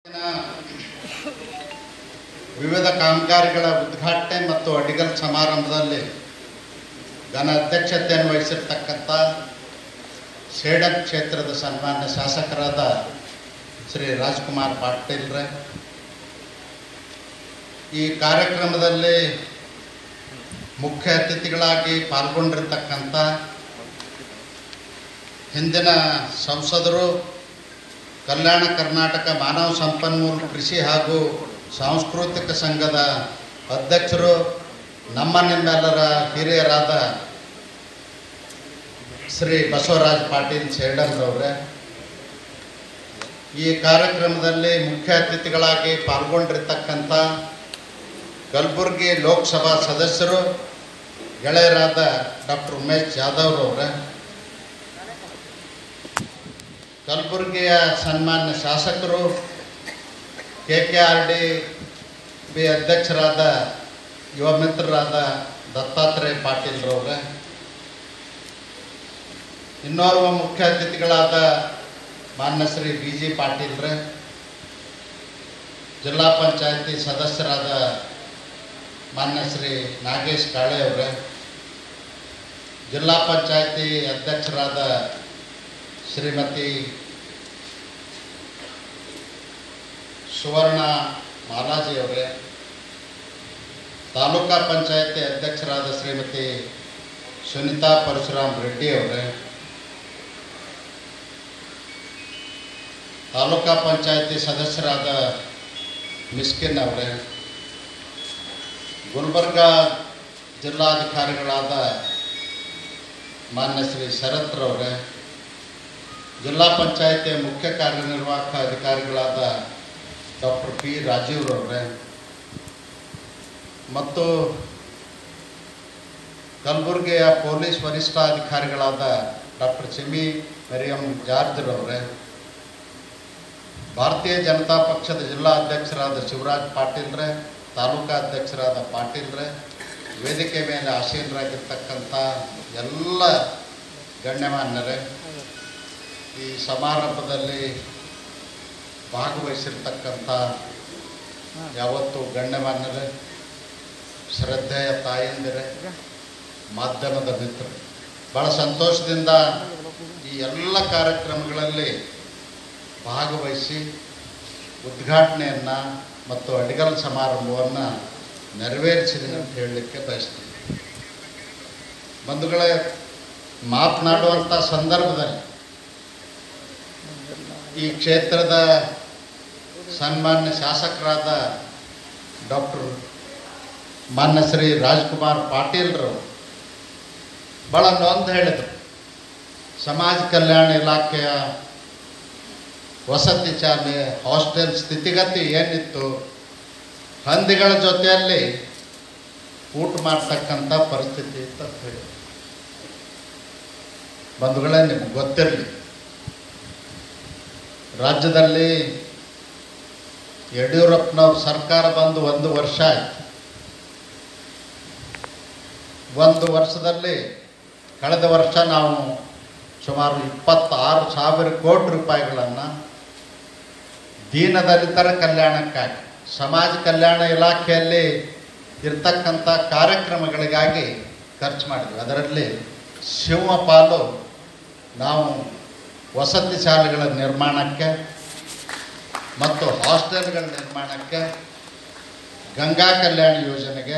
ವಿವಿಧ ಕಾಮಗಾರಿಗಳ ಉದ್ಘಾಟನೆ ಮತ್ತು ಅಡಿಗಲ್ ಸಮಾರಂಭದಲ್ಲಿ ಘನ ಅಧ್ಯಕ್ಷತೆಯನ್ನು ವಹಿಸಿರ್ತಕ್ಕಂಥ ಸೇಡಂ ಕ್ಷೇತ್ರದ ಸನ್ಮಾನ್ಯ ಶಾಸಕರಾದ ಶ್ರೀ ರಾಜ್ಕುಮಾರ್ ಪಾಟೀಲ್ರೆ ಈ ಕಾರ್ಯಕ್ರಮದಲ್ಲಿ ಮುಖ್ಯ ಅತಿಥಿಗಳಾಗಿ ಪಾಲ್ಗೊಂಡಿರ್ತಕ್ಕಂಥ ಹಿಂದಿನ ಸಂಸದರು ಕಲ್ಯಾಣ ಕರ್ನಾಟಕ ಮಾನವ ಸಂಪನ್ಮೂಲ ಕೃಷಿ ಹಾಗೂ ಸಾಂಸ್ಕೃತಿಕ ಸಂಘದ ಅಧ್ಯಕ್ಷರು ನಮ್ಮ ನಿಮ್ಮೆಲ್ಲರ ಹಿರಿಯರಾದ ಶ್ರೀ ಬಸವರಾಜ್ ಪಾಟೀಲ್ ಸೇಡಂರವ್ರೆ ಈ ಕಾರ್ಯಕ್ರಮದಲ್ಲಿ ಮುಖ್ಯ ಅತಿಥಿಗಳಾಗಿ ಪಾಲ್ಗೊಂಡಿರ್ತಕ್ಕಂಥ ಕಲಬುರಗಿ ಲೋಕಸಭಾ ಸದಸ್ಯರು ಗೆಳೆಯರಾದ ಡಾಕ್ಟರ್ ಉಮೇಶ್ ಜಾಧವ್ರವ್ರೆ ಕಲಬುರಗಿಯ ಸನ್ಮಾನ್ಯ ಶಾಸಕರು K K R D B ಅಧ್ಯಕ್ಷರಾದ ಯುವ ಮಿತ್ರರಾದ ದತ್ತಾತ್ರೇಯ ಪಾಟೀಲ್ರವ್ರೆ ಇನ್ನೋರ್ವ ಮುಖ್ಯ ಅತಿಥಿಗಳಾದ ಮಾನ್ಯ ಶ್ರೀ ಬಿ ಜಿ ಪಾಟೀಲ್ರೆ ಜಿಲ್ಲಾ ಪಂಚಾಯತಿ ಸದಸ್ಯರಾದ ಮಾನ್ಯ ಶ್ರೀ ನಾಗೇಶ್ ಕಾಳೆ ಅವರೇ ಜಿಲ್ಲಾ ಪಂಚಾಯತಿ ಅಧ್ಯಕ್ಷರಾದ ಶ್ರೀಮತಿ ಸುವರ್ಣ ಮಾಲಾಜಿ ಅವರೇ ತಾಲೂಕಾ ಪಂಚಾಯತಿ ಅಧ್ಯಕ್ಷರಾದ ಶ್ರೀಮತಿ ಸುನಿತಾ ಪರಶುರಾಮ್ ರೆಡ್ಡಿ ಅವರೇ ತಾಲೂಕಾ ಪಂಚಾಯತಿ ಸದಸ್ಯರಾದ ಮಿಸ್ಕಿನ್ ಅವರೇ ಗುಲ್ಬರ್ಗ ಜಿಲ್ಲಾಧಿಕಾರಿಗಳಾದ ಮಾನ್ಯ ಶ್ರೀ ಶರತ್ರವರೇ ಜಿಲ್ಲಾ ಪಂಚಾಯತಿಯ ಮುಖ್ಯ ಕಾರ್ಯನಿರ್ವಾಹಕ ಅಧಿಕಾರಿಗಳಾದ ಡಾಕ್ಟರ್ ಪಿ ರಾಜೀವ್ರವ್ರೆ ಮತ್ತು ಕಲಬುರಗಿಯ ಪೊಲೀಸ್ ವರಿಷ್ಠಾಧಿಕಾರಿಗಳಾದ ಡಾಕ್ಟರ್ ಚಿಮ್ಮಿ ಮರಿಯಂ ಜಾರ್ಜ್ರವ್ರೆ ಭಾರತೀಯ ಜನತಾ ಪಕ್ಷದ ಜಿಲ್ಲಾ ಅಧ್ಯಕ್ಷರಾದ ಶಿವರಾಜ್ ಪಾಟೀಲ್ರೆ ತಾಲೂಕಾ ಅಧ್ಯಕ್ಷರಾದ ಪಾಟೀಲ್ರೆ ವೇದಿಕೆ ಮೇಲೆ ಆಸೀನರಾಗಿರ್ತಕ್ಕಂಥ ಎಲ್ಲ ಗಣ್ಯಮಾನ್ಯರೇ ಈ ಸಮಾರಂಭದಲ್ಲಿ ಭಾಗವಹಿಸಿರ್ತಕ್ಕಂಥ ಯಾವತ್ತು ಗಣ್ಯಮಾನ್ಯರೇ ಶ್ರದ್ಧೆಯ ತಾಯಂದಿರೇ ಮಾಧ್ಯಮದ ಮಿತ್ರರು ಭಾಳ ಸಂತೋಷದಿಂದ ಈ ಎಲ್ಲ ಕಾರ್ಯಕ್ರಮಗಳಲ್ಲಿ ಭಾಗವಹಿಸಿ ಉದ್ಘಾಟನೆಯನ್ನು ಮತ್ತು ಅಡಿಗಲ್ ಸಮಾರಂಭವನ್ನು ನೆರವೇರಿಸಿದೆ ಅಂತ ಹೇಳಲಿಕ್ಕೆ ಬಯಸ್ತೀನಿ ಬಂಧುಗಳೇ ಮಾತನಾಡುವಂಥ ಸಂದರ್ಭದಲ್ಲಿ ಈ ಕ್ಷೇತ್ರದ ಸನ್ಮಾನ್ಯ ಶಾಸಕರಾದ ಡಾಕ್ಟರ್ ಮಾನ್ಯ ಶ್ರೀ ರಾಜ್ಕುಮಾರ್ ಪಾಟೀಲ್ರು ಭಾಳ ನೊಂದು ಹೇಳಿದರು ಸಮಾಜ ಕಲ್ಯಾಣ ಇಲಾಖೆಯ ವಸತಿ ಶಾಲೆ ಹಾಸ್ಟೆಲ್ ಸ್ಥಿತಿಗತಿ ಏನಿತ್ತು ಹಂದಿಗಳ ಜೊತೆಯಲ್ಲಿ ಊಟ ಮಾಡ್ತಕ್ಕಂಥ ಪರಿಸ್ಥಿತಿ ಇತ್ತು ಅಂತ ಹೇಳಿ ಬಂಧುಗಳೇ ನಿಮ್ಗೆ ಗೊತ್ತಿರಲಿ ರಾಜ್ಯದಲ್ಲಿ ಯಡಿಯೂರಪ್ಪನವ್ರ ಸರ್ಕಾರ ಬಂದು ಒಂದು ವರ್ಷ ಆಯ್ತು ಒಂದು ವರ್ಷದಲ್ಲಿ ಕಳೆದ ವರ್ಷ ನಾವು ಸುಮಾರು ಇಪ್ಪತ್ತಾರು ಸಾವಿರ ಕೋಟಿ ರೂಪಾಯಿಗಳನ್ನು ದೀನದಲಿತರ ಕಲ್ಯಾಣಕ್ಕಾಗಿ ಸಮಾಜ ಕಲ್ಯಾಣ ಇಲಾಖೆಯಲ್ಲಿ ಇರ್ತಕ್ಕಂಥ ಕಾರ್ಯಕ್ರಮಗಳಿಗಾಗಿ ಖರ್ಚು ಮಾಡಿದ್ವಿ ಅದರಲ್ಲಿ ಶಿವ ಪಾಲು ನಾವು ವಸತಿ ಶಾಲೆಗಳ ನಿರ್ಮಾಣಕ್ಕೆ ಮತ್ತು ಹಾಸ್ಟೆಲ್ಗಳ ನಿರ್ಮಾಣಕ್ಕೆ ಗಂಗಾ ಕಲ್ಯಾಣ ಯೋಜನೆಗೆ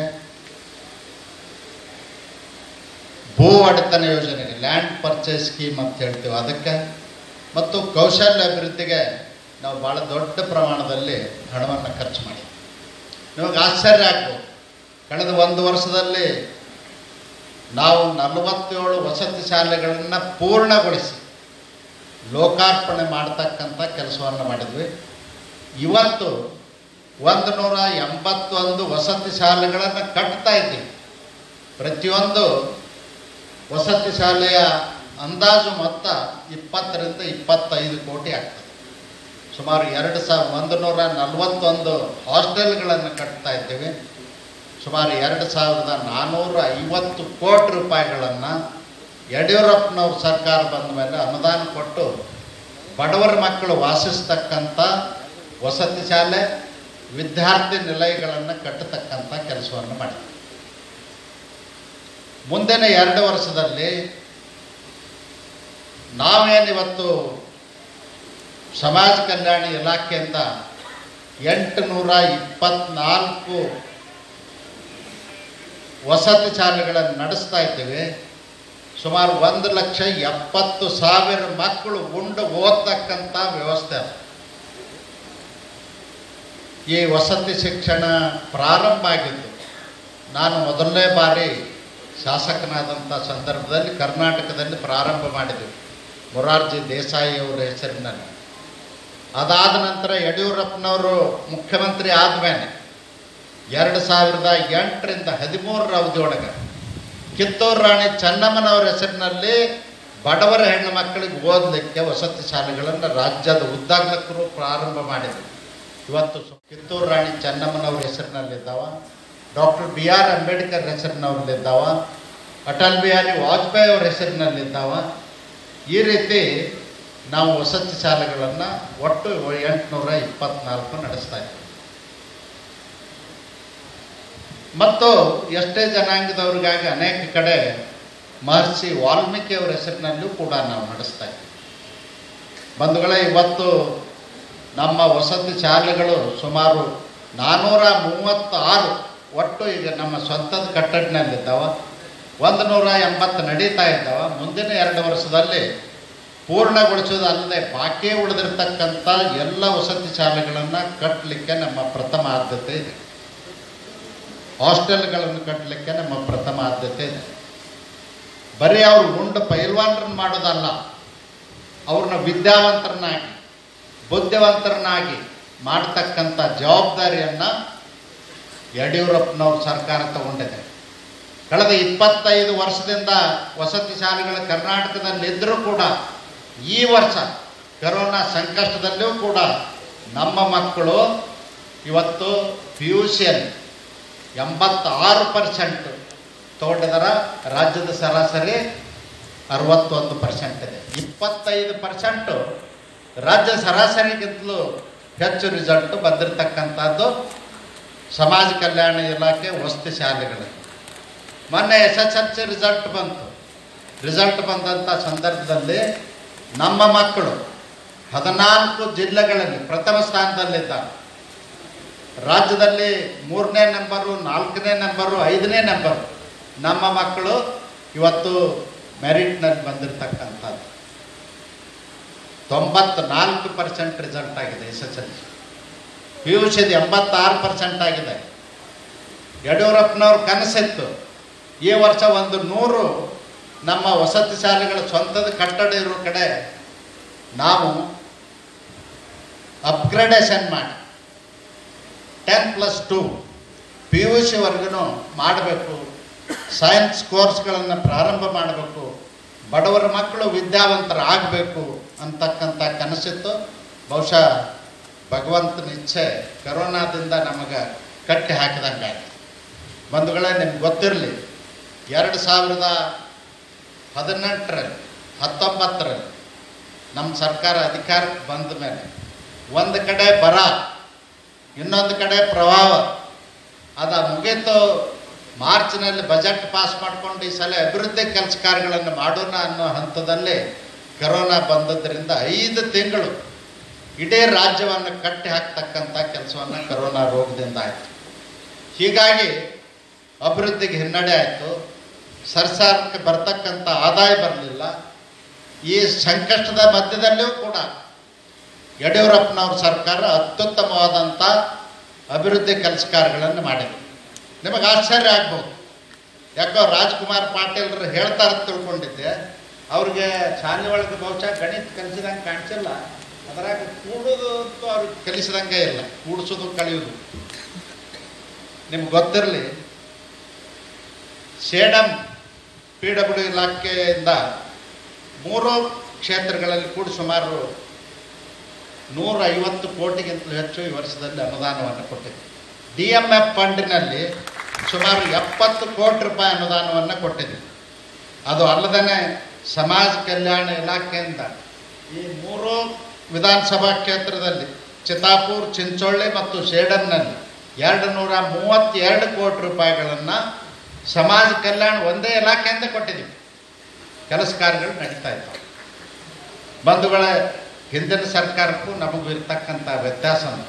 ಭೂ ಒಡೆತನ ಯೋಜನೆಗೆ ಲ್ಯಾಂಡ್ ಪರ್ಚೇಸ್ ಸ್ಕೀಮ್ ಅಂತ ಹೇಳ್ತೀವಿ ಅದಕ್ಕೆ ಮತ್ತು ಕೌಶಲ್ಯ ಅಭಿವೃದ್ಧಿಗೆ ನಾವು ಭಾಳ ದೊಡ್ಡ ಪ್ರಮಾಣದಲ್ಲಿ ಹಣವನ್ನು ಖರ್ಚು ಮಾಡಿದ್ವಿ ನಿಮಗೆ ಆಶ್ಚರ್ಯ ಆಗ್ಬೋದು ಕಳೆದ ಒಂದು ವರ್ಷದಲ್ಲಿ ನಾವು ನಲವತ್ತೇಳು ವಸತಿ ಶಾಲೆಗಳನ್ನು ಪೂರ್ಣಗೊಳಿಸಿ ಲೋಕಾರ್ಪಣೆ ಮಾಡ್ತಕ್ಕಂಥ ಕೆಲಸವನ್ನು ಮಾಡಿದ್ವಿ ಇವತ್ತು ಒಂದು ನೂರ ಎಂಬತ್ತೊಂದು ವಸತಿ ಶಾಲೆಗಳನ್ನು ಕಟ್ತಾ ಇದ್ದೀವಿ ಪ್ರತಿಯೊಂದು ವಸತಿ ಶಾಲೆಯ ಅಂದಾಜು ಮೊತ್ತ ಇಪ್ಪತ್ತರಿಂದ ಇಪ್ಪತ್ತೈದು ಕೋಟಿ ಆಗ್ತದೆ ಸುಮಾರು ಎರಡು ಸಾವಿರ ಒಂದು ನೂರ ನಲವತ್ತೊಂದು ಹಾಸ್ಟೆಲ್ಗಳನ್ನು ಕಟ್ತಾ ಇದ್ದೀವಿ ಸುಮಾರು ಎರಡು ಸಾವಿರದ ನಾನ್ನೂರ ಐವತ್ತು ಕೋಟಿ ರೂಪಾಯಿಗಳನ್ನು ಯಡಿಯೂರಪ್ಪನವ್ರ ಸರ್ಕಾರ ಬಂದ ಮೇಲೆ ಅನುದಾನ ಕೊಟ್ಟು ಬಡವರ ಮಕ್ಕಳು ವಾಸಿಸ್ತಕ್ಕಂಥ ವಸತಿ ಶಾಲೆ ವಿದ್ಯಾರ್ಥಿ ನಿಲಯಗಳನ್ನು ಕಟ್ಟತಕ್ಕಂಥ ಕೆಲಸವನ್ನು ಮಾಡಿದೆ ಮುಂದಿನ ಎರಡು ವರ್ಷದಲ್ಲಿ ನಾವೇನಿವತ್ತು ಸಮಾಜ ಕಲ್ಯಾಣ ಇಲಾಖೆಯಿಂದ ಎಂಟುನೂರ ಇಪ್ಪತ್ನಾಲ್ಕು ವಸತಿ ಶಾಲೆಗಳನ್ನು ನಡೆಸ್ತಾ ಇದ್ದೇವೆ ಸುಮಾರು ಒಂದು ಲಕ್ಷ ಎಪ್ಪತ್ತು ಸಾವಿರ ಮಕ್ಕಳು ಉಂಡು ಓದ್ತಕ್ಕಂಥ ವ್ಯವಸ್ಥೆ ಅದು ಈ ವಸತಿ ಶಿಕ್ಷಣ ಪ್ರಾರಂಭ ಆಗಿದ್ದು ನಾನು ಮೊದಲನೇ ಬಾರಿ ಶಾಸಕನಾದಂಥ ಸಂದರ್ಭದಲ್ಲಿ ಕರ್ನಾಟಕದಲ್ಲಿ ಪ್ರಾರಂಭ ಮಾಡಿದ್ವಿ ಮೊರಾರ್ಜಿ ದೇಸಾಯಿ ಅವರ ಹೆಸರಿನಲ್ಲಿ ಅದಾದ ನಂತರ ಯಡಿಯೂರಪ್ಪನವರು ಮುಖ್ಯಮಂತ್ರಿ ಆದಮೇಲೆ ಎರಡು ಸಾವಿರದ ಎಂಟರಿಂದ ಹದಿಮೂರರ ಅವಧಿಯೊಳಗೆ ಕಿತ್ತೂರು ರಾಣಿ ಚೆನ್ನಮ್ಮನವರ ಹೆಸರಿನಲ್ಲಿ ಬಡವರ ಹೆಣ್ಣು ಮಕ್ಕಳಿಗೆ ಓದಲಿಕ್ಕೆ ವಸತಿ ಶಾಲೆಗಳನ್ನು ರಾಜ್ಯದ ಉದ್ದಾಗಲಕ್ಕರು ಪ್ರಾರಂಭ ಮಾಡಿದರು ಇವತ್ತು ಸು- ಕಿತ್ತೂರು ರಾಣಿ ಚೆನ್ನಮ್ಮನವ್ರ ಹೆಸರಿನಲ್ಲಿದ್ದಾವ ಡಾಕ್ಟರ್ ಬಿ ಆರ್ ಅಂಬೇಡ್ಕರ್ ಹೆಸರಿನವ್ರಲ್ಲಿದ್ದಾವ ಅಟಲ್ ಬಿಹಾರಿ ವಾಜಪೇಯಿ ಅವ್ರ ಹೆಸರಿನಲ್ಲಿದ್ದಾವ ಈ ರೀತಿ ನಾವು ವಸತಿ ಶಾಲೆಗಳನ್ನು ಒಟ್ಟು ಎಂಟುನೂರ ಇಪ್ಪತ್ನಾಲ್ಕು ನಡೆಸ್ತಾ ಇದ್ದೀವಿ ಮತ್ತು ಎಷ್ಟೇ ಜನಾಂಗದವ್ರಿಗಾಗಿ ಅನೇಕ ಕಡೆ ಮಹರ್ಷಿ ವಾಲ್ಮೀಕಿ ಅವರ ಹೆಸರಿನಲ್ಲೂ ಕೂಡ ನಾವು ನಡೆಸ್ತಾ ಇದ್ದೀವಿ ಬಂಧುಗಳೇ ಇವತ್ತು ನಮ್ಮ ವಸತಿ ಶಾಲೆಗಳು ಸುಮಾರು ನಾನ್ನೂರ ಮೂವತ್ತಾರು ಒಟ್ಟು ಈಗ ನಮ್ಮ ಸ್ವಂತದ ಕಟ್ಟಡನಲ್ಲಿದ್ದಾವ ಒಂದು ನೂರ ಎಂಬತ್ತು ನಡೀತಾ ಇದ್ದಾವ ಮುಂದಿನ ಎರಡು ವರ್ಷದಲ್ಲಿ ಪೂರ್ಣಗೊಳಿಸೋದಲ್ಲದೆ ಬಾಕಿ ಉಳಿದಿರ್ತಕ್ಕಂಥ ಎಲ್ಲ ವಸತಿ ಶಾಲೆಗಳನ್ನು ಕಟ್ಟಲಿಕ್ಕೆ ನಮ್ಮ ಪ್ರಥಮ ಆದ್ಯತೆ ಇದೆ ಹಾಸ್ಟೆಲ್ಗಳನ್ನು ಕಟ್ಟಲಿಕ್ಕೆ ನಮ್ಮ ಪ್ರಥಮ ಆದ್ಯತೆ ಇದೆ ಬರೀ ಅವರು ಉಂಡು ಪೈಲ್ವಾನ್ರನ್ನ ಮಾಡೋದಲ್ಲ ಅವ್ರನ್ನ ವಿದ್ಯಾವಂತರನ್ನಾಗಿ ಬುದ್ಧಿವಂತರನ್ನಾಗಿ ಮಾಡ್ತಕ್ಕಂಥ ಜವಾಬ್ದಾರಿಯನ್ನು ಯಡಿಯೂರಪ್ಪನವ್ರ ಸರ್ಕಾರ ತಗೊಂಡಿದೆ ಕಳೆದ ಇಪ್ಪತ್ತೈದು ವರ್ಷದಿಂದ ವಸತಿ ಶಾಲೆಗಳು ಕರ್ನಾಟಕದಲ್ಲಿದ್ದರೂ ಕೂಡ ಈ ವರ್ಷ ಕರೋನಾ ಸಂಕಷ್ಟದಲ್ಲೂ ಕೂಡ ನಮ್ಮ ಮಕ್ಕಳು ಇವತ್ತು ಪಿ ಯು ಸಿಯಲ್ಲಿ ಎಂಬತ್ತಾರು ಪರ್ಸೆಂಟ್ ತಗೊಂಡಿದಾರ ರಾಜ್ಯದ ಸರಾಸರಿ ಅರವತ್ತೊಂದು ಪರ್ಸೆಂಟ್ ಇದೆ ಇಪ್ಪತ್ತೈದು ಪರ್ಸೆಂಟು ರಾಜ್ಯ ಸರಾಸರಿಗಿಂತಲೂ ಹೆಚ್ಚು ರಿಸಲ್ಟ್ ಬಂದಿರತಕ್ಕಂಥದ್ದು ಸಮಾಜ ಕಲ್ಯಾಣ ಇಲಾಖೆ ವಸತಿ ಶಾಲೆಗಳಲ್ಲಿ ಮೊನ್ನೆ S S L C result ಬಂತು ರಿಸಲ್ಟ್ ಬಂದಂಥ ಸಂದರ್ಭದಲ್ಲಿ ನಮ್ಮ ಮಕ್ಕಳು ಹದಿನಾಲ್ಕು ಜಿಲ್ಲೆಗಳಲ್ಲಿ ಪ್ರಥಮ ಸ್ಥಾನದಲ್ಲಿದ್ದಾರೆ ರಾಜ್ಯದಲ್ಲಿ ಮೂರನೇ ನಂಬರು ನಾಲ್ಕನೇ ನಂಬರು ಐದನೇ ನಂಬರು ನಮ್ಮ ಮಕ್ಕಳು ಇವತ್ತು ಮೆರಿಟ್ನಲ್ಲಿ ಬಂದಿರತಕ್ಕಂಥದ್ದು ತೊಂಬತ್ನಾಲ್ಕು ಪರ್ಸೆಂಟ್ ರಿಸಲ್ಟ್ ಆಗಿದೆ S S L C P U ಸಿದು ಎಂಬತ್ತಾರು ಪರ್ಸೆಂಟ್ ಆಗಿದೆ ಯಡಿಯೂರಪ್ಪನವ್ರ ಕನಸಿತ್ತು ಈ ವರ್ಷ ಒಂದು ನೂರು ನಮ್ಮ ವಸತಿ ಶಾಲೆಗಳ ಸ್ವಂತದ ಕಟ್ಟಡ ಇರೋ ಕಡೆ ನಾವು ಅಪ್ಗ್ರೇಡೇಷನ್ ಮಾಡಿ ten plus two P U ಸಿವರೆಗೂ ಮಾಡಬೇಕು ಸೈನ್ಸ್ ಕೋರ್ಸ್ಗಳನ್ನು ಪ್ರಾರಂಭ ಮಾಡಬೇಕು ಬಡವರ ಮಕ್ಕಳು ವಿದ್ಯಾವಂತರಾಗಬೇಕು ಅಂತಕ್ಕಂಥ ಕನಸಿತ್ತು ಬಹುಶಃ ಭಗವಂತನ ಇಚ್ಛೆ ಕರೋನಾದಿಂದ ನಮಗೆ ಕಟ್ಟಿ ಹಾಕಿದಂಗೆ ಆಯ್ತು ಬಂಧುಗಳೇ ನಿಮ್ಗೆ ಗೊತ್ತಿರಲಿ ಎರಡು ಸಾವಿರದ ಹದಿನೆಂಟರಲ್ಲಿ ಹತ್ತೊಂಬತ್ತರಲ್ಲಿ ನಮ್ಮ ಸರ್ಕಾರ ಅಧಿಕಾರಕ್ಕೆ ಬಂದ ಮೇಲೆ ಒಂದು ಕಡೆ ಬರ ಇನ್ನೊಂದು ಕಡೆ ಪ್ರವಾಹ ಅದ ಮುಗೀತು ಮಾರ್ಚ್ನಲ್ಲಿ ಬಜೆಟ್ ಪಾಸ್ ಮಾಡಿಕೊಂಡು ಈ ಸಲ ಅಭಿವೃದ್ಧಿ ಕೆಲಸ ಕಾರ್ಯಗಳನ್ನು ಮಾಡೋಣ ಅನ್ನೋ ಹಂತದಲ್ಲಿ ಕರೋನಾ ಬಂದದ್ರಿಂದ ಐದು ತಿಂಗಳು ಇಡೀ ರಾಜ್ಯವನ್ನು ಕಟ್ಟಿ ಹಾಕ್ತಕ್ಕಂಥ ಕೆಲಸವನ್ನು ಕರೋನಾ ರೋಗದಿಂದ ಆಯಿತು ಹೀಗಾಗಿ ಅಭಿವೃದ್ಧಿಗೆ ಹಿನ್ನಡೆ ಆಯಿತು ಸರ್ಕಾರಕ್ಕೆ ಬರ್ತಕ್ಕಂಥ ಆದಾಯ ಬರಲಿಲ್ಲ ಈ ಸಂಕಷ್ಟದ ಮಧ್ಯದಲ್ಲಿಯೂ ಕೂಡ ಯಡಿಯೂರಪ್ಪನವ್ರ ಸರ್ಕಾರ ಅತ್ಯುತ್ತಮವಾದಂಥ ಅಭಿವೃದ್ಧಿ ಕೆಲಸ ಕಾರ್ಯಗಳನ್ನು ಮಾಡಿದೆ ನಿಮಗೆ ಆಶ್ಚರ್ಯ ಆಗ್ಬೋದು ಯಾಕೋ ರಾಜ್ಕುಮಾರ್ ಪಾಟೀಲ್ರು ಹೇಳ್ತಾರೆ ಅಂತ ತಿಳ್ಕೊಂಡಿದ್ದೆ ಅವ್ರಿಗೆ ಶಾಲೆ ಒಳಗೆ ಬಹುಶಃ ಗಣಿತ ಕಲಿಸಿದಂಗೆ ಕಾಣಿಸಿಲ್ಲ ಅದರಾಗ ಕೂಡೋದು ಅಂತೂ ಅವ್ರಿಗೆ ಕಲಿಸಿದಂಗೆ ಇಲ್ಲ ಕೂಡಿಸೋದು ಕಳೆಯೋದು ನಿಮ್ಗೆ ಗೊತ್ತಿರಲಿ ಸೇಡಂ ಪಿ ಡಬ್ಲ್ಯೂ ಇಲಾಖೆಯಿಂದ ಮೂರು ಕ್ಷೇತ್ರಗಳಲ್ಲಿ ಕೂಡ ಸುಮಾರು ನೂರ ಐವತ್ತು ಕೋಟಿಗಿಂತಲೂ ಹೆಚ್ಚು ಈ ವರ್ಷದಲ್ಲಿ ಅನುದಾನವನ್ನು ಕೊಟ್ಟಿದೆ ಡಿ ಎಮ್ ಎಫ್ ಫಂಡಿನಲ್ಲಿ ಸುಮಾರು ಎಪ್ಪತ್ತು ಕೋಟಿ ರೂಪಾಯಿ ಅನುದಾನವನ್ನು ಕೊಟ್ಟಿದೆ ಅದು ಅಲ್ಲದೇ ಸಮಾಜ ಕಲ್ಯಾಣ ಇಲಾಖೆಯಿಂದ ಈ ಮೂರು ವಿಧಾನಸಭಾ ಕ್ಷೇತ್ರದಲ್ಲಿ ಚಿತಾಪುರ್ ಚಿಂಚೋಳಿ ಮತ್ತು ಸೇಡಂನಲ್ಲಿ ಎರಡು ನೂರ ಮೂವತ್ತೆರಡು ಕೋಟಿ ರೂಪಾಯಿಗಳನ್ನು ಸಮಾಜ ಕಲ್ಯಾಣ ಒಂದೇ ಇಲಾಖೆಯಿಂದ ಕೊಟ್ಟಿದ್ದೀವಿ ಕೆಲಸ ಕಾರ್ಯಗಳು ನಡೀತಾ ಇದ್ದಾವೆ ಬಂಧುಗಳ ಹಿಂದಿನ ಸರ್ಕಾರಕ್ಕೂ ನಮಗೂ ಇರ್ತಕ್ಕಂಥ ವ್ಯತ್ಯಾಸ ಅಂದ್ರೆ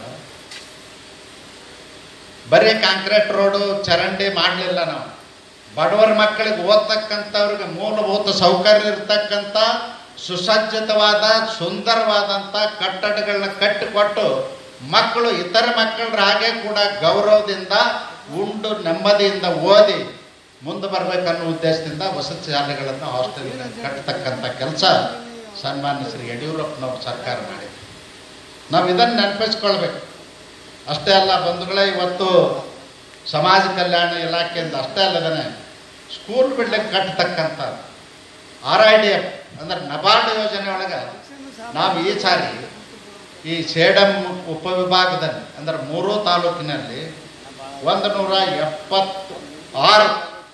ಬರೀ ಕಾಂಕ್ರೀಟ್ ರೋಡು ಚರಂಡಿ ಮಾಡಲಿಲ್ಲ ನಾವು ಬಡವರ ಮಕ್ಕಳಿಗೆ ಓದ್ತಕ್ಕಂಥವ್ರಿಗೆ ಮೂಲಭೂತ ಸೌಕರ್ಯ ಇರ್ತಕ್ಕಂಥ ಸುಸಜ್ಜಿತವಾದ ಸುಂದರವಾದಂಥ ಕಟ್ಟಡಗಳನ್ನ ಕಟ್ಟಿಕೊಟ್ಟು ಮಕ್ಕಳು ಇತರ ಮಕ್ಕಳ ಹಾಗೆ ಕೂಡ ಗೌರವದಿಂದ ಉಂಡು ನೆಮ್ಮದಿಯಿಂದ ಓದಿ ಮುಂದೆ ಬರಬೇಕನ್ನೋ ಉದ್ದೇಶದಿಂದ ವಸತಿ ಶಾಲೆಗಳನ್ನು ಹಾಸ್ಟೆಲ್ ಕಟ್ಟತಕ್ಕಂಥ ಕೆಲಸ ಸನ್ಮಾನ್ಯ ಶ್ರೀ ಯಡಿಯೂರಪ್ಪನವ್ರ ಸರ್ಕಾರ ಮಾಡಿದೆ ನಾವು ಇದನ್ನು ನೆನಪಿಸ್ಕೊಳ್ಬೇಕು ಅಷ್ಟೇ ಅಲ್ಲ ಬಂಧುಗಳೇ ಇವತ್ತು ಸಮಾಜ ಕಲ್ಯಾಣ ಇಲಾಖೆಯಿಂದ ಅಷ್ಟೇ ಅಲ್ಲದೇ ಸ್ಕೂಲ್ ಬಿಲ್ಡಿಂಗ್ ಕಟ್ಟತಕ್ಕಂಥ ಆರ್ ಐ ಡಿ ಎಫ್ ಅಂದ್ರೆ ನಬಾರ್ಡ್ ಯೋಜನೆ ಒಳಗೆ ನಾವು ಈ ಸಾರಿ ಈ ಸೇಡಂ ಉಪವಿಭಾಗದಲ್ಲಿ ಅಂದ್ರೆ ಮೂರೂ ತಾಲೂಕಿನಲ್ಲಿ ಒಂದು ನೂರ ಎಪ್ಪತ್ತು ಆರು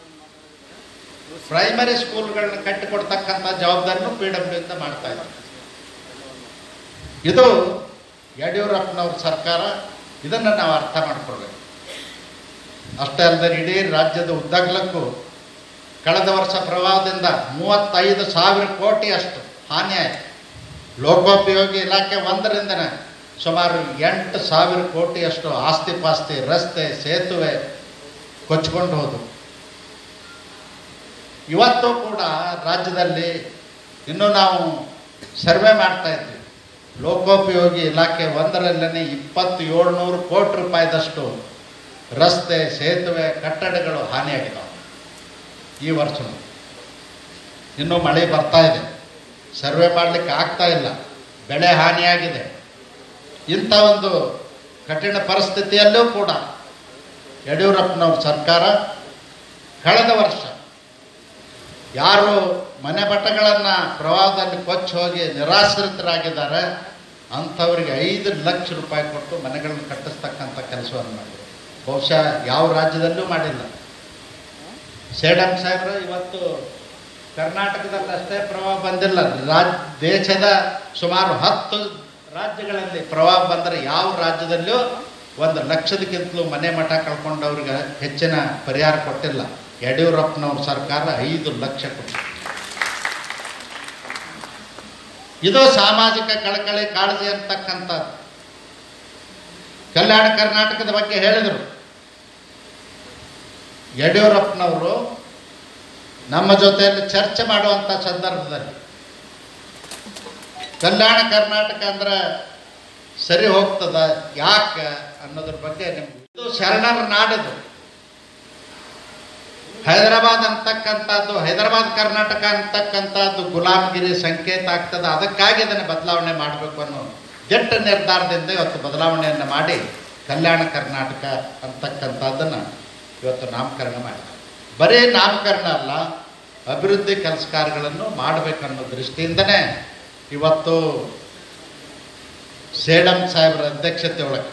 ಪ್ರೈಮರಿ ಸ್ಕೂಲ್ಗಳನ್ನ ಕಟ್ಟಿಕೊಡ್ತಕ್ಕಂಥ ಜವಾಬ್ದಾರಿನೂ ಪಿ ಡಬ್ಲ್ಯೂ ಇಂದ ಮಾಡ್ತಾ ಇದ್ದಾರೆ ಇದು ಯಡಿಯೂರಪ್ಪನವ್ರ ಸರ್ಕಾರ ಇದನ್ನು ನಾವು ಅರ್ಥ ಮಾಡ್ಕೊಳ್ಬೇಕು ಅಷ್ಟೇ ಅಲ್ಲದೆ ಇಡೀ ರಾಜ್ಯದ ಉದ್ದಗಲಕ್ಕೂ ಕಳೆದ ವರ್ಷ ಪ್ರವಾಹದಿಂದ ಮೂವತ್ತೈದು ಸಾವಿರ ಕೋಟಿ ಅಷ್ಟು ಹಾನಿ ಆಯಿತು ಲೋಕೋಪಯೋಗಿ ಇಲಾಖೆ ಒಂದರಿಂದನೇ ಸುಮಾರು ಎಂಟು ಸಾವಿರ ಕೋಟಿಯಷ್ಟು ಆಸ್ತಿ ಪಾಸ್ತಿ ರಸ್ತೆ ಸೇತುವೆ ಕೊಚ್ಕೊಂಡು ಹೋದವು ಇವತ್ತು ಕೂಡ ರಾಜ್ಯದಲ್ಲಿ ಇನ್ನೂ ನಾವು ಸರ್ವೆ ಮಾಡ್ತಾ ಇದ್ವಿ ಲೋಕೋಪಯೋಗಿ ಇಲಾಖೆ ಒಂದರಲ್ಲೇ ಇಪ್ಪತ್ತು ಏಳ್ನೂರು ಕೋಟಿ ರೂಪಾಯಿದಷ್ಟು ರಸ್ತೆ ಸೇತುವೆ ಕಟ್ಟಡಗಳು ಹಾನಿಯಾಗಿದ್ದಾವೆ ಈ ವರ್ಷ ಇನ್ನೂ ಮಳೆ ಬರ್ತಾ ಇದೆ ಸರ್ವೆ ಮಾಡಲಿಕ್ಕೆ ಆಗ್ತಾ ಇಲ್ಲ ಬೆಳೆ ಹಾನಿಯಾಗಿದೆ ಇಂಥ ಒಂದು ಕಠಿಣ ಪರಿಸ್ಥಿತಿಯಲ್ಲೂ ಕೂಡ ಯಡಿಯೂರಪ್ಪನವ್ರ ಸರ್ಕಾರ ಕಳೆದ ವರ್ಷ ಯಾರು ಮನೆ ಬಟ್ಟೆಗಳನ್ನು ಪ್ರವಾಹದಲ್ಲಿ ಕೊಚ್ಚಿ ಹೋಗಿ ನಿರಾಶ್ರಿತರಾಗಿದ್ದಾರೆ ಅಂಥವರಿಗೆ ಐದು ಲಕ್ಷ ರೂಪಾಯಿ ಕೊಟ್ಟು ಮನೆಗಳನ್ನು ಕಟ್ಟಿಸ್ತಕ್ಕಂಥ ಕೆಲಸವನ್ನು ಮಾಡಿದ್ರು ಬಹುಶಃ ಯಾವ ರಾಜ್ಯದಲ್ಲೂ ಮಾಡಿಲ್ಲ ಸೇಡಂ ಸಾಹೇಬರು ಇವತ್ತು ಕರ್ನಾಟಕದಲ್ಲಿ ಅಷ್ಟೇ ಪ್ರವಾಹ ಬಂದಿಲ್ಲ ರಾಜ್ ದೇಶದ ಸುಮಾರು ಹತ್ತು ರಾಜ್ಯಗಳಲ್ಲಿ ಪ್ರವಾಹ ಬಂದರೆ ಯಾವ ರಾಜ್ಯದಲ್ಲೂ ಒಂದು ಲಕ್ಷದಕ್ಕಿಂತಲೂ ಮನೆ ಮಠ ಕಳ್ಕೊಂಡವ್ರಿಗೆ ಹೆಚ್ಚಿನ ಪರಿಹಾರ ಕೊಟ್ಟಿಲ್ಲ ಯಡಿಯೂರಪ್ಪನವ್ರ ಸರ್ಕಾರ ಐದು ಲಕ್ಷ ಕೊಟ್ಟು ಇದು ಸಾಮಾಜಿಕ ಕಳಕಳಿ ಕಾಳಜಿ ಅಂತಕ್ಕಂಥದ್ದು ಕಲ್ಯಾಣ ಕರ್ನಾಟಕದ ಬಗ್ಗೆ ಹೇಳಿದರು ಯಡಿಯೂರಪ್ಪನವರು ನಮ್ಮ ಜೊತೆಯಲ್ಲಿ ಚರ್ಚೆ ಮಾಡುವಂಥ ಸಂದರ್ಭದಲ್ಲಿ ಕಲ್ಯಾಣ ಕರ್ನಾಟಕ ಅಂದ್ರೆ ಸರಿ ಹೋಗ್ತದ ಯಾಕೆ ಅನ್ನೋದ್ರ ಬಗ್ಗೆ ನಿಮ್ಗೆ ಇದು ಶರಣರ ನಾಡಿದು ಹೈದರಾಬಾದ್ ಅಂತಕ್ಕಂಥದ್ದು ಹೈದರಾಬಾದ್ ಕರ್ನಾಟಕ ಅಂತಕ್ಕಂಥದ್ದು ಗುಲಾಮಗಿರಿ ಸಂಕೇತ ಆಗ್ತದೆ ಅದಕ್ಕಾಗಿ ಇದನ್ನು ಬದಲಾವಣೆ ಮಾಡಬೇಕು ಅನ್ನೋ ದಿಟ್ಟ ನಿರ್ಧಾರದಿಂದ ಇವತ್ತು ಬದಲಾವಣೆಯನ್ನು ಮಾಡಿ ಕಲ್ಯಾಣ ಕರ್ನಾಟಕ ಅಂತಕ್ಕಂಥದ್ದನ್ನು ಇವತ್ತು ನಾಮಕರಣ ಮಾಡಿದ್ದಾರೆ ಬರೀ ನಾಮಕರಣ ಅಲ್ಲ ಅಭಿವೃದ್ಧಿ ಕೆಲಸ ಕಾರ್ಯಗಳನ್ನು ಮಾಡಬೇಕನ್ನೋ ದೃಷ್ಟಿಯಿಂದನೇ ಇವತ್ತು ಸೇಡಂ ಸಾಹೇಬರ ಅಧ್ಯಕ್ಷತೆ ಒಳಗೆ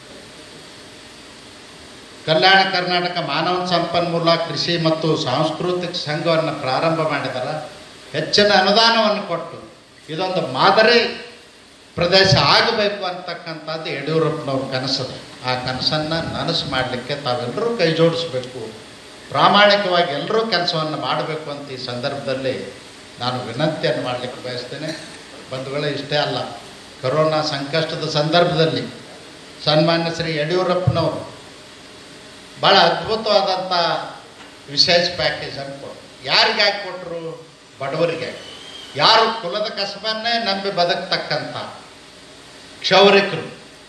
ಕಲ್ಯಾಣ ಕರ್ನಾಟಕ ಮಾನವ ಸಂಪನ್ಮೂಲ ಕೃಷಿ ಮತ್ತು ಸಾಂಸ್ಕೃತಿಕ ಸಂಘವನ್ನು ಪ್ರಾರಂಭ ಮಾಡಿದ್ದಾರೆ ಹೆಚ್ಚಿನ ಅನುದಾನವನ್ನು ಕೊಟ್ಟು ಇದೊಂದು ಮಾದರಿ ಪ್ರದೇಶ ಆಗಬೇಕು ಅಂತಕ್ಕಂಥದ್ದು ಯಡಿಯೂರಪ್ಪನವ್ರ ಕನಸದು ಆ ಕನಸನ್ನು ನನಸು ಮಾಡಲಿಕ್ಕೆ ತಾವೆಲ್ಲರೂ ಕೈ ಜೋಡಿಸ್ಬೇಕು ಪ್ರಾಮಾಣಿಕವಾಗಿ ಎಲ್ಲರೂ ಕೆಲಸವನ್ನು ಮಾಡಬೇಕು ಅಂತ ಈ ಸಂದರ್ಭದಲ್ಲಿ ನಾನು ವಿನಂತಿಯನ್ನು ಮಾಡಲಿಕ್ಕೆ ಬಯಸ್ತೇನೆ ಬಂಧುಗಳೇ ಇಷ್ಟೇ ಅಲ್ಲ ಕರೋನಾ ಸಂಕಷ್ಟದ ಸಂದರ್ಭದಲ್ಲಿ ಸನ್ಮಾನ್ಯ ಶ್ರೀ ಯಡಿಯೂರಪ್ಪನವರು ಭಾಳ ಅದ್ಭುತವಾದಂಥ ವಿಶೇಷ ಪ್ಯಾಕೇಜ್ ಅನ್ನು ಕೊಟ್ಟರು ಯಾರಿಗೆ ಹಾಕಿ ಕೊಟ್ಟರು ಬಡವರಿಗೆ ಯಾರು ಕುಲದ ಕಸಬನ್ನೇ ನಂಬಿ ಬದುಕ್ತಕ್ಕಂಥ ಕ್ಷೌರಿಕರು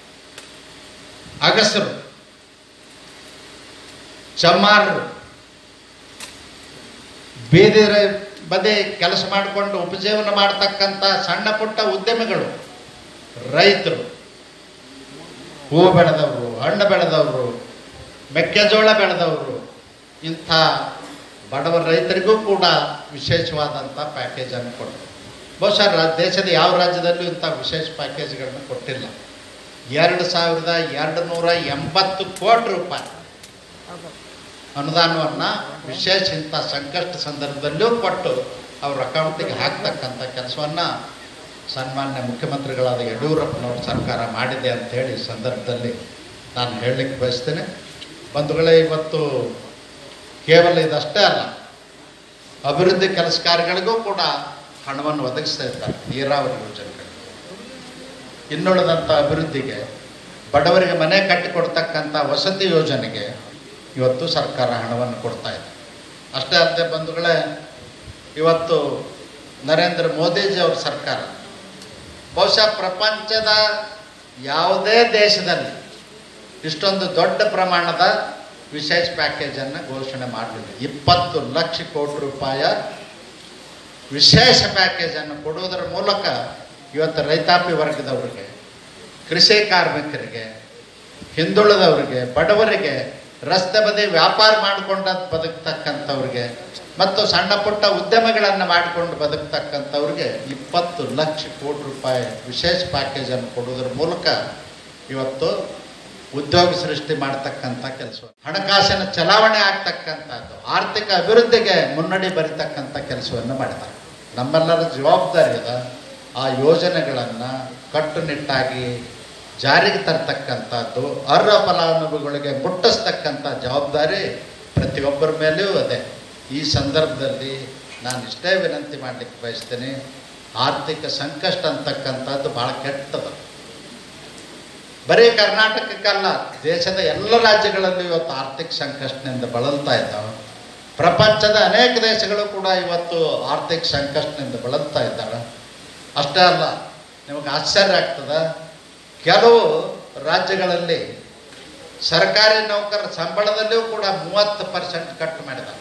ಅಗಸರು ಚಮ್ಮಾರರು ಬೀದಿ ರ- ಬದಿ ಕೆಲಸ ಮಾಡಿಕೊಂಡು ಉಪಜೀವನ ಮಾಡ್ತಕ್ಕಂಥ ಸಣ್ಣ ಪುಟ್ಟ ಉದ್ಯಮಿಗಳು ರೈತರು ಹೂ ಬೆಳೆದವರು ಹಣ್ಣು ಬೆಳೆದವರು ಮೆಕ್ಕೆಜೋಳ ಬೆಳೆದವರು ಇಂಥ ಬಡವ ರೈತರಿಗೂ ಕೂಡ ವಿಶೇಷವಾದಂಥ ಪ್ಯಾಕೇಜನ್ನು ಕೊಟ್ಟರು ಬಹುಶಃ ರಾ ದೇಶದ ಯಾವ ರಾಜ್ಯದಲ್ಲೂ ಇಂಥ ವಿಶೇಷ ಪ್ಯಾಕೇಜ್ಗಳನ್ನು ಕೊಟ್ಟಿಲ್ಲ ಎರಡು ಸಾವಿರದ ಎರಡು ನೂರ ಎಂಬತ್ತು ಕೋಟಿ ರೂಪಾಯಿ ಅನುದಾನವನ್ನು ವಿಶೇಷ ಇಂಥ ಸಂಕಷ್ಟ ಸಂದರ್ಭದಲ್ಲೂ ಕೊಟ್ಟು ಅವ್ರ ಅಕೌಂಟಿಗೆ ಹಾಕ್ತಕ್ಕಂಥ ಕೆಲಸವನ್ನು ಸನ್ಮಾನ್ಯ ಮುಖ್ಯಮಂತ್ರಿಗಳಾದ ಯಡಿಯೂರಪ್ಪನವ್ರ ಸರ್ಕಾರ ಮಾಡಿದೆ ಅಂಥೇಳಿ ಈ ಸಂದರ್ಭದಲ್ಲಿ ನಾನು ಹೇಳಲಿಕ್ಕೆ ಬಯಸ್ತೇನೆ ಬಂಧುಗಳೇ ಇವತ್ತು ಕೇವಲ ಇದಷ್ಟೇ ಅಲ್ಲ ಅಭಿವೃದ್ಧಿ ಕೆಲಸ ಕಾರ್ಯಗಳಿಗೂ ಕೂಡ ಹಣವನ್ನು ಒದಗಿಸ್ತಾ ಇದ್ದಾರೆ ನೀರಾವರಿ ಯೋಜನೆಗಳಿಗೆ ಇನ್ನುಳಿದಂಥ ಅಭಿವೃದ್ಧಿಗೆ ಬಡವರಿಗೆ ಮನೆ ಕಟ್ಟಿಕೊಡ್ತಕ್ಕಂಥ ವಸತಿ ಯೋಜನೆಗೆ ಇವತ್ತು ಸರ್ಕಾರ ಹಣವನ್ನು ಕೊಡ್ತಾ ಇದೆ ಅಷ್ಟೇ ಅಲ್ಲದೆ ಬಂಧುಗಳೇ ಇವತ್ತು ನರೇಂದ್ರ ಮೋದಿಜಿ ಅವ್ರ ಸರ್ಕಾರ ಬಹುಶಃ ಪ್ರಪಂಚದ ಯಾವುದೇ ದೇಶದಲ್ಲಿ ಇಷ್ಟೊಂದು ದೊಡ್ಡ ಪ್ರಮಾಣದ ವಿಶೇಷ ಪ್ಯಾಕೇಜನ್ನು ಘೋಷಣೆ ಮಾಡಲಿಲ್ಲ ಇಪ್ಪತ್ತು ಲಕ್ಷ ಕೋಟಿ ರೂಪಾಯ ವಿಶೇಷ ಪ್ಯಾಕೇಜನ್ನು ಕೊಡುವುದರ ಮೂಲಕ ಇವತ್ತು ರೈತಾಪಿ ವರ್ಗದವರಿಗೆ ಕೃಷಿ ಕಾರ್ಮಿಕರಿಗೆ ಹಿಂದುಳಿದವರಿಗೆ ಬಡವರಿಗೆ ರಸ್ತೆ ಬದಿ ವ್ಯಾಪಾರ ಮಾಡಿಕೊಂಡ ಬದುಕ್ತಕ್ಕಂಥವ್ರಿಗೆ ಮತ್ತು ಸಣ್ಣ ಪುಟ್ಟ ಉದ್ಯಮಗಳನ್ನು ಮಾಡಿಕೊಂಡು ಬದುಕ್ತಕ್ಕಂಥವ್ರಿಗೆ ಇಪ್ಪತ್ತು ಲಕ್ಷ ಕೋಟಿ ರೂಪಾಯಿ ವಿಶೇಷ ಪ್ಯಾಕೇಜನ್ನು ಕೊಡುವುದರ ಮೂಲಕ ಇವತ್ತು ಉದ್ಯೋಗ ಸೃಷ್ಟಿ ಮಾಡ್ತಕ್ಕಂಥ ಕೆಲಸ ಹಣಕಾಸಿನ ಚಲಾವಣೆ ಆಗ್ತಕ್ಕಂಥದ್ದು ಆರ್ಥಿಕ ಅಭಿವೃದ್ಧಿಗೆ ಮುನ್ನಡಿ ಬರಿತಕ್ಕಂಥ ಕೆಲಸವನ್ನು ಮಾಡಿದ್ದಾರೆ ನಮ್ಮೆಲ್ಲರ ಜವಾಬ್ದಾರಿ ಅದ ಆ ಯೋಜನೆಗಳನ್ನು ಕಟ್ಟುನಿಟ್ಟಾಗಿ ಜಾರಿಗೆ ತರ್ತಕ್ಕಂಥದ್ದು ಅರ್ಹ ಫಲಾನುಭವಿಗಳಿಗೆ ಮುಟ್ಟಿಸ್ತಕ್ಕಂಥ ಜವಾಬ್ದಾರಿ ಪ್ರತಿಯೊಬ್ಬರ ಮೇಲೆಯೂ ಇದೆ ಈ ಸಂದರ್ಭದಲ್ಲಿ ನಾನು ಇಷ್ಟೇ ವಿನಂತಿ ಮಾಡಲಿಕ್ಕೆ ಬಯಸ್ತೇನೆ ಆರ್ಥಿಕ ಸಂಕಷ್ಟ ಅಂತಕ್ಕಂಥದ್ದು ಭಾಳ ಕೆಟ್ಟದು ಬರೀ ಕರ್ನಾಟಕಕ್ಕಲ್ಲ ದೇಶದ ಎಲ್ಲ ರಾಜ್ಯಗಳಲ್ಲೂ ಇವತ್ತು ಆರ್ಥಿಕ ಸಂಕಷ್ಟದಿಂದ ಬಳಲ್ತಾ ಇದ್ದಾವೆ ಪ್ರಪಂಚದ ಅನೇಕ ದೇಶಗಳು ಕೂಡ ಇವತ್ತು ಆರ್ಥಿಕ ಸಂಕಷ್ಟದಿಂದ ಬಳಲ್ತಾ ಇದ್ದಾರೆ ಅಷ್ಟೇ ಅಲ್ಲ ನಿಮಗೆ ಆಶ್ಚರ್ಯ ಆಗ್ತದ ಕೆಲವು ರಾಜ್ಯಗಳಲ್ಲಿ ಸರ್ಕಾರಿ ನೌಕರರ ಸಂಬಳದಲ್ಲಿಯೂ ಕೂಡ ಮೂವತ್ತು ಪರ್ಸೆಂಟ್ ಕಟ್ ಮಾಡಿದ್ದಾರೆ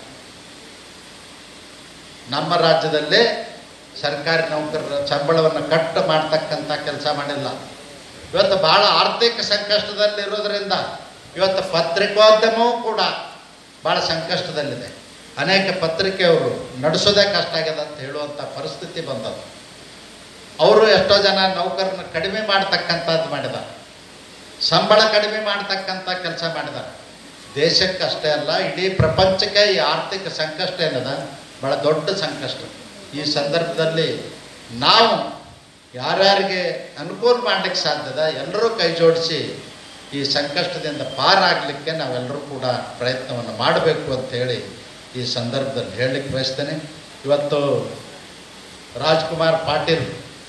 ನಮ್ಮ ರಾಜ್ಯದಲ್ಲಿ ಸರ್ಕಾರಿ ನೌಕರರ ಸಂಬಳವನ್ನು ಕಟ್ ಮಾಡ್ತಕ್ಕಂಥ ಕೆಲಸ ಮಾಡಿಲ್ಲ ಇವತ್ತು ಭಾಳ ಆರ್ಥಿಕ ಸಂಕಷ್ಟದಲ್ಲಿರೋದ್ರಿಂದ ಇವತ್ತು ಪತ್ರಿಕೋದ್ಯಮವೂ ಕೂಡ ಭಾಳ ಸಂಕಷ್ಟದಲ್ಲಿದೆ ಅನೇಕ ಪತ್ರಿಕೆಯವರು ನಡೆಸೋದೇ ಕಷ್ಟ ಆಗ್ಯದ ಅಂತ ಹೇಳುವಂಥ ಪರಿಸ್ಥಿತಿ ಬಂದದ್ದು ಅವರು ಎಷ್ಟೋ ಜನ ನೌಕರನ್ನ ಕಡಿಮೆ ಮಾಡ್ತಕ್ಕಂಥದ್ದು ಮಾಡಿದ್ದಾರೆ ಸಂಬಳ ಕಡಿಮೆ ಮಾಡ್ತಕ್ಕಂಥ ಕೆಲಸ ಮಾಡಿದ್ದಾರೆ ದೇಶಕ್ಕೆ ಅಷ್ಟೇ ಅಲ್ಲ ಇಡೀ ಪ್ರಪಂಚಕ್ಕೆ ಈ ಆರ್ಥಿಕ ಸಂಕಷ್ಟ ಏನದ ಭಾಳ ದೊಡ್ಡ ಸಂಕಷ್ಟ ಈ ಸಂದರ್ಭದಲ್ಲಿ ನಾವು ಯಾರ್ಯಾರಿಗೆ ಅನುಕೂಲ ಮಾಡಲಿಕ್ಕೆ ಸಾಧ್ಯದ ಎಲ್ಲರೂ ಕೈ ಜೋಡಿಸಿ ಈ ಸಂಕಷ್ಟದಿಂದ ಪಾರಾಗಲಿಕ್ಕೆ ನಾವೆಲ್ಲರೂ ಕೂಡ ಪ್ರಯತ್ನವನ್ನು ಮಾಡಬೇಕು ಅಂತೇಳಿ ಈ ಸಂದರ್ಭದಲ್ಲಿ ಹೇಳಲಿಕ್ಕೆ ಬಯಸ್ತೇನೆ ಇವತ್ತು ರಾಜ್ಕುಮಾರ್ ಪಾಟೀಲ್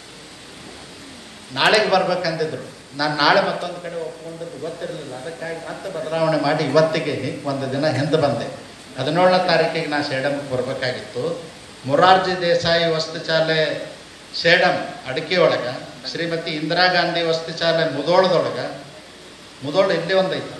ನಾಳೆಗೆ ಬರ್ಬೇಕಂದಿದ್ರು ನಾನು ನಾಳೆ ಮತ್ತೊಂದು ಕಡೆ ಒಪ್ಕೊಂಡಿದ್ದು ಗೊತ್ತಿರಲಿಲ್ಲ ಅದಕ್ಕಾಗಿ ಮತ್ತೆ ಬದಲಾವಣೆ ಮಾಡಿ ಇವತ್ತಿಗೆ ಒಂದು ದಿನ ಹಿಂದೆ ಬಂದೆ ಹದಿನೇಳನೇ ತಾರೀಕಿಗೆ ನಾನು ಸೇಡಮ್ಗೆ ಬರಬೇಕಾಗಿತ್ತು ಮೊರಾರ್ಜಿ ದೇಸಾಯಿ ವಸತಿಶಾಲೆ ಸೇಡಮ್ ಅಡಿಕೆ ಒಳಗೆ ಶ್ರೀಮತಿ ಇಂದಿರಾ ಗಾಂಧಿ ವಸತಿಶಾಲೆ ಮುದೋಳದೊಳಗೆ ಮುದೋಳ ಇಲ್ಲಿ ಒಂದೈತಲ್ಲ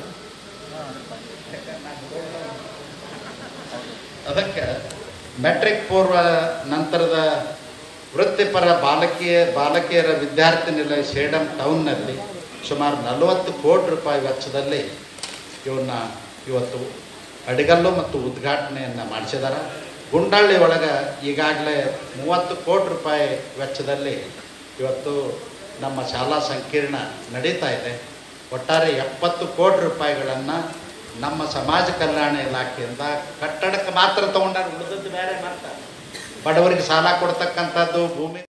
ಅದಕ್ಕೆ ಮೆಟ್ರಿಕ್ ಪೂರ್ವ ನಂತರದ ವೃತ್ತಿಪರ ಬಾಲಕಿಯ ಬಾಲಕಿಯರ ವಿದ್ಯಾರ್ಥಿ ನಿಲಯ ಸೇಡಂ ಟೌನ್ನಲ್ಲಿ ಸುಮಾರು ನಲವತ್ತು ಕೋಟಿ ರೂಪಾಯಿ ವೆಚ್ಚದಲ್ಲಿ ಇವನ್ನ ಇವತ್ತು ಅಡಿಗಲ್ಲು ಮತ್ತು ಉದ್ಘಾಟನೆಯನ್ನು ಮಾಡಿಸಿದ್ದಾರೆ ಗುಂಡಳ್ಳಿ ಒಳಗೆ ಈಗಾಗಲೇ ಮೂವತ್ತು ಕೋಟಿ ರೂಪಾಯಿ ವೆಚ್ಚದಲ್ಲಿ ಇವತ್ತು ನಮ್ಮ ಶಾಲಾ ಸಂಕೀರ್ಣ ನಡೀತಾ ಇದೆ ಒಟ್ಟಾರೆ ಎಪ್ಪತ್ತು ಕೋಟಿ ರೂಪಾಯಿಗಳನ್ನು ನಮ್ಮ ಸಮಾಜ ಕಲ್ಯಾಣ ಇಲಾಖೆಯಿಂದ ಕಟ್ಟಡಕ್ಕೆ ಮಾತ್ರ ತೊಗೊಂಡಾರೆ ಉಳಿದದ್ದು ಬೇರೆ ಮಾಡ್ತಾರೆ ಬಡವರಿಗೆ ಸಾಲ ಕೊಡ್ತಕ್ಕಂಥದ್ದು ಭೂಮಿ